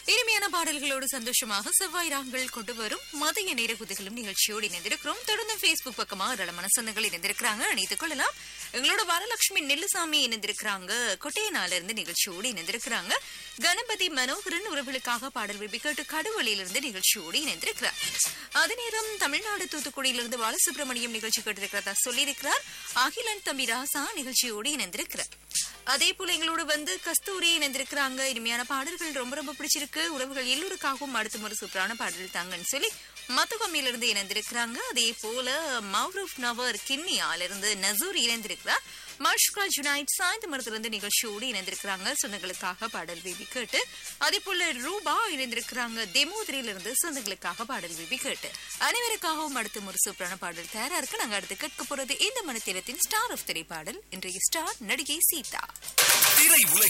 இனிமையான பாடல்களோடு சந்தோஷமாக செவ்வாய் ராங்கள் கொண்டு வரும் மதிய நேர குதிகளும் நிகழ்ச்சியோடு இணைந்திருக்கிறோம் தொடர்ந்து பேஸ்புக் பக்கமா ஏராளமான சொந்தங்கள் இணைந்திருக்கிறாங்க இணைத்துக் கொள்ளலாம் எங்களோட வரலட்சுமி நெல்லுசாமி இணைந்திருக்கிறாங்க கொட்டையனால இருந்து நிகழ்ச்சியோடு இணைந்திருக்கிறாங்க கணபதி மனோகரன் உறவுகளுக்காக பாடல் விரும்பி கேட்டு கடுவழியிலிருந்து நிகழ்ச்சியோடு இணைந்திருக்கிறார் அதே நேரம் தமிழ்நாடு தூத்துக்குடியிலிருந்து பாலசுப்ரமணியம் நிகழ்ச்சி கேட்டிருக்கிறதா சொல்லியிருக்கிறார் அகிலன் தம்பி ராசா நிகழ்ச்சியோடு இணைந்திருக்கிறார் அதே போல எங்களோட வந்து கஸ்தூரி இணைந்திருக்கிறாங்க இனிமையான பாடல்கள் ரொம்ப ரொம்ப பிடிச்சிருக்கு உறவுகள் எல்லோருக்காகவும் அடுத்த முறை சூப்பரான பாடல் தாங்கன்னு சொல்லி மத்துகம்மியில இருந்து இணைந்திருக்கிறாங்க அதே போல மௌரூப் நவர் கிண்ணியால இருந்து நசூர் இணைந்திருக்கிறார் மஷ்கா ஜுனைட் சாய்ந்த மரத்திலிருந்து நிகழ்ச்சியோடு இணைந்திருக்கிறாங்க சொந்தங்களுக்காக பாடல் விபி கேட்டு அதே போல ரூபா இணைந்திருக்கிறாங்க தெமோதிரியிலிருந்து சொந்தங்களுக்காக பாடல் விபி கேட்டு அனைவருக்காகவும் அடுத்த ஒரு சூப்பரான பாடல் தயாரா இருக்கு நாங்க அடுத்து கேட்க போறது இந்த மணித்திரத்தின் ஸ்டார் ஆஃப் திரைப்பாடல் இன்றைய ஸ்டார் நடிகை சீதா திரை உலகின்